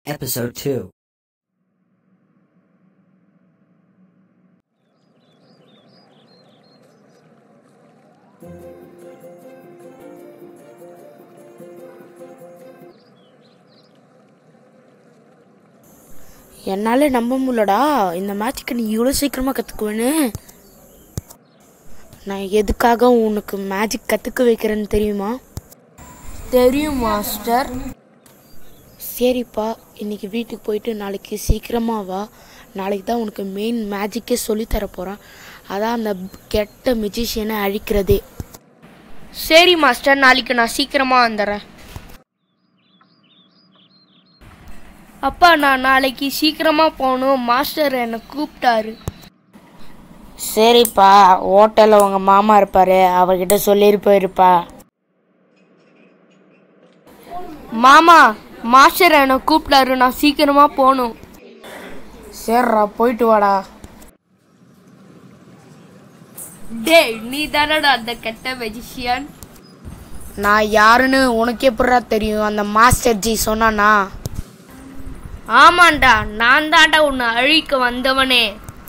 Episode 2. என்னால் நம்ப முடியலடா இந்த மேட்சுக்கு நீ இவ்வளோ சீக்கிரமாக கற்றுக்குவேன்னு நான் எதுக்காக உனக்கு மேஜிக் கற்றுக்க வைக்கிறேன்னு தெரியுமா தெரியும் மாஸ்டர் சரிப்பா இன்னைக்கு வீட்டுக்கு போயிட்டு நாளைக்கு சீக்கிரமாக வா நாளைக்கு தான் உனக்கு மெயின் மேஜிக்கே சொல்லித்தர போகிறேன் அதான் அந்த கெட்ட மியூசிஷியனை அழிக்கிறதே சரி மாஸ்டர் நாளைக்கு நான் சீக்கிரமா வந்துடுறேன் அப்பா நான் நாளைக்கு சீக்கிரமா போகணும் மாஸ்டர் என்னை கூப்பிட்டாரு சரிப்பா ஹோட்டலில் உங்கள் மாமா இருப்பார் அவர்கிட்ட சொல்லிட்டு போயிருப்பா மாமா மாஸ்டர் என்னை கூப்பிட்டாரு நான் சீக்கிரமா போகணும் சரிடா போயிட்டு வாடா டேய் நீ தானடா அந்த கெட்ட மெஜிஷியன் நான் யாருன்னு உனக்கு எப்படிடா தெரியும் அந்த மாஸ்டர் ஜி சொன்னானா ஆமாண்டா நான் தான்டா உன்னை அழிக்க வந்தவனே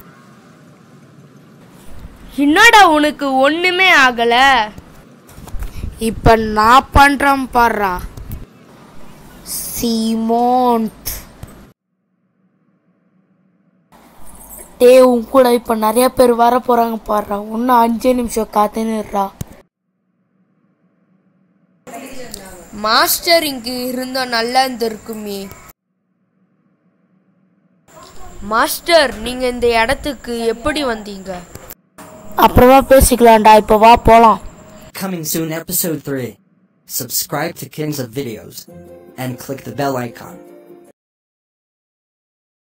என்னடா உனக்கு ஒண்ணுமே ஆகல இப்போ நான் பண்ணுறேன் பாடுறா சீமோன்ட் டே உன் கூட இப்போ நிறைய பேர் வர போகிறாங்க பாடுறா இன்னும் அஞ்சு நிமிஷம் காத்துன்னுடுறா மாஸ்டர் இங்கு இருந்தா நல்லா இருந்திருக்குமே மாஸ்டர் நீங்க இந்த இடத்துக்கு எப்படி வந்தீங்க அப்புறமா பேசிக்கலாம்டா இப்போ வா போகலாம் Coming soon, Episode 3. Subscribe to Kings of Videos and click the bell icon.